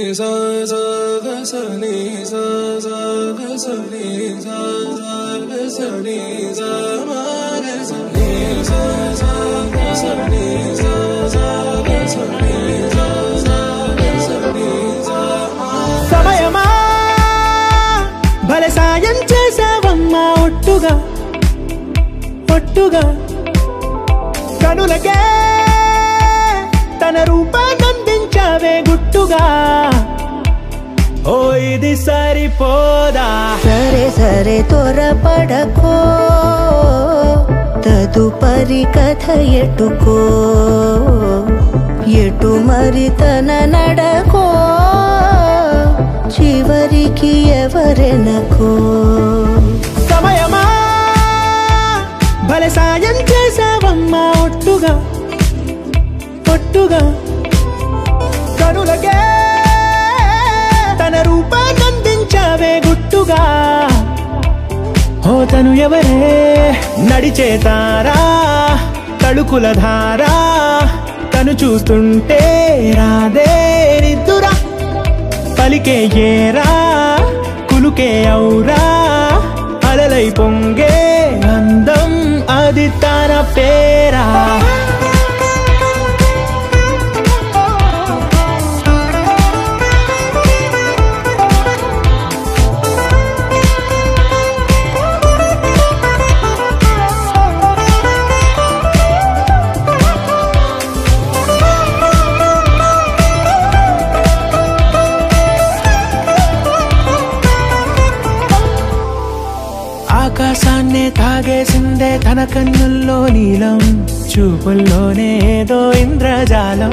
sa sa ga sa ni sa sa ga sa ni sa sa ga sa ni sa ma ga sa ni sa sa ga sa ni sa sa ga sa ni sa sa ga sa ni sa ma సమయమా భలే సాయం చేసావమ్మా ఒట్టుగా ఒట్టుగా కనులకే తన రూపాన్నందించావే గుట్టుగా ఓ ఇది సరిపోదా సరే సరే త్వరపడకో తదుపరి కథ ఎటుకో ఎటు మరి తన నడకో చివరికి ఎవరెనకో సమయమా భలే సాయం చేసావమ్మా ఒట్టుగా ఒట్టుగా కనులకే తన రూపాన్నందించావే గుట్టుగా ఓ తను ఎవరే నడిచే తారా తళుకుల ధారా తను చూస్తుంటే రాదే నిద్దురా పలికే ఏరా కులుకే ఔరా అలలై పొంగే అందం అది తన పేరా ఆకాశాన్నే తాగేసిందే తన కన్నుల్లో నీలం చూపుల్లోనే ఏదో ఇంద్రజాలం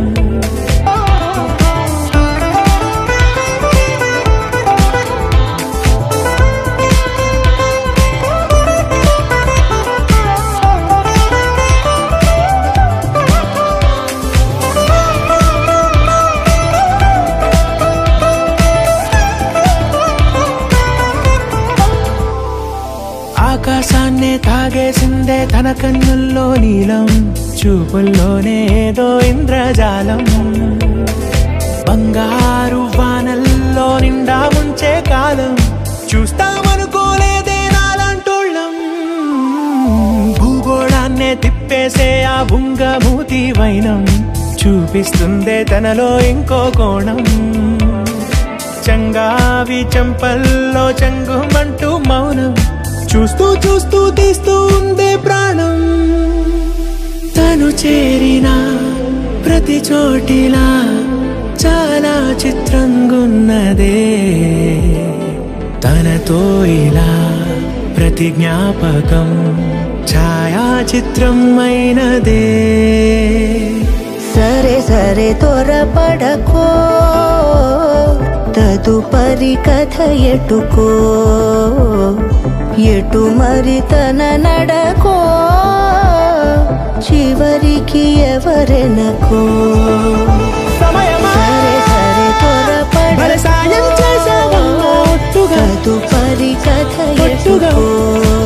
ఆకాశాన్నే తాగేసిందే తన కన్నుల్లో నీలం చూపుల్లోనే ఏదో ఇంద్రజాలం బంగారు వానల్లో నిండా ముంచే కాలం చూస్తామనుకోలేదే నాలంటోళ్ళం భూగోళాన్నే తిప్పేసే ఆ బుంగమూతి వైనం చూపిస్తుందే తనలో ఇంకో కోణం చంగావి చంపల్లో చంగుమంటూ మౌనం చూస్తూ చూస్తూ తీస్తూ ఉందే ప్రాణం తను చేరిన ప్రతి చోటిలా చాలా చిత్రంగున్నదే తనతో ఇలా ప్రతి జ్ఞాపకం ఛాయాచిత్రం అయినదే సరే సరే త్వరపడకో తదుపరి కథ ఎటుకో ఎటు మరి తన నడకో చివరికి ఎవరెనకో సమయమా సరే సరే భలే సాయం త్వరపడకో చేసావమ్మా ఒట్టుగా తదుపరి కథ ఒట్టుగా. ఎటుకో